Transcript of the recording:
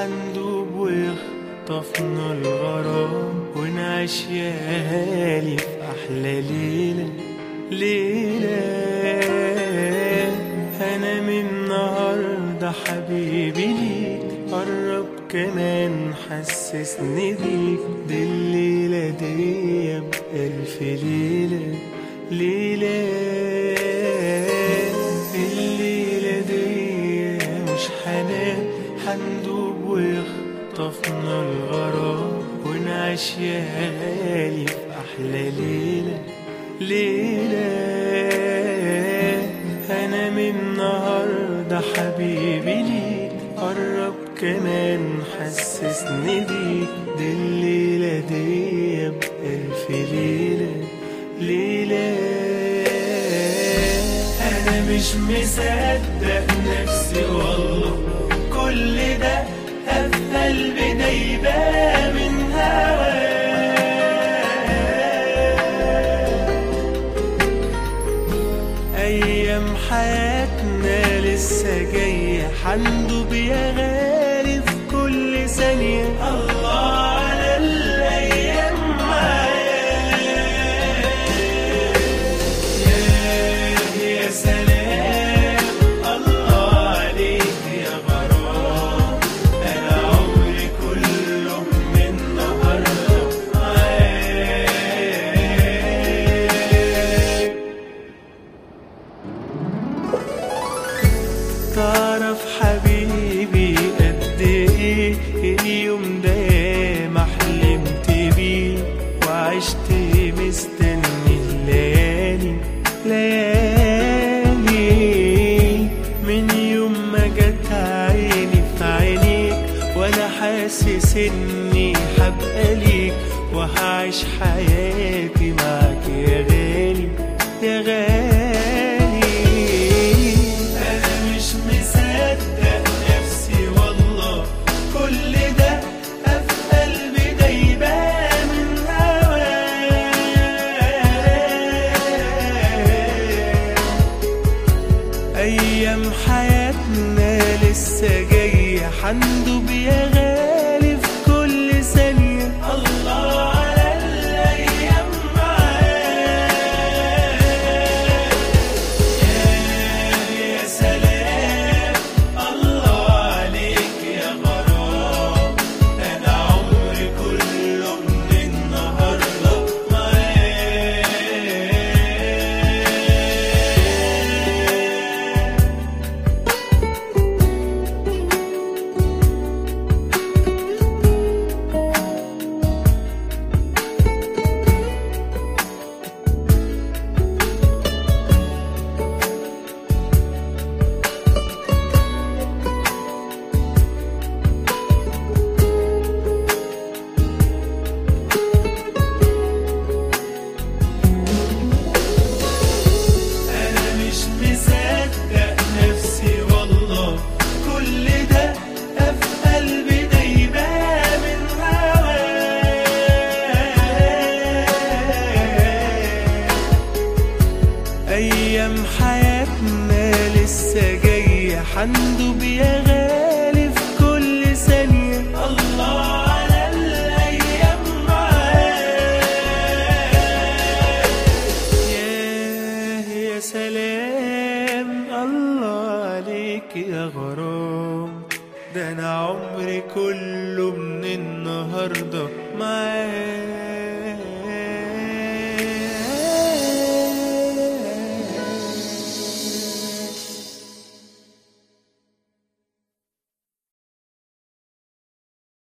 حندوب ويخطفنا الغرام ونعيش يالي في أحلى ليلة ليلة أنا من النهاردة حبيبي ليك قرب كمان حسسني بيك دي الليلة دي بألف ليلة ليلة الليلة دي مش حنان حندوب ويخطفنا الغرام ونعيش يالي في أحلى ليلة ليلة أنا من النهاردة حبيبي ليك قرب كمان حسسني بيك دي الليلة دي بألف ليلة ليلة أنا مش مصدق نفسي والله كل ده في قلبي دايبة من هواك أيام حياتنا لسه جاية حندوب يا غالي في كل ثانية الله على الأيام معاك يا يا سلام الله عليك يا غرام أنا عمري كله من النهاردة معاك تعرف حبيبي قد ايه اليوم ده ما حلمت بيه وعشت مستني الليالي ليالي من يوم ما جت عيني في عينيك وانا حاسس اني حبقى ليك وهعيش حياتي معاك يا غالي يا غالي انا مش مصدق نفسي والله كل ده في قلبي دايبه من هواك أيام حياتنا لسه جاية حندوب يا غالي في كل ثانية الله على الأيام معاك يا يا سلام الله عليك يا غرام أنا عمري كله من النهاردة معاك أنا مش مصدق نفسي والله كل ده في قلبي دايبة من هواك أيام حياتنا لسه جاية حندوب يا غالي في كل ثانية الله على الأيام معاك ياه يا سلام الله عليك يا غرام ده انا عمري كله من النهارده معاك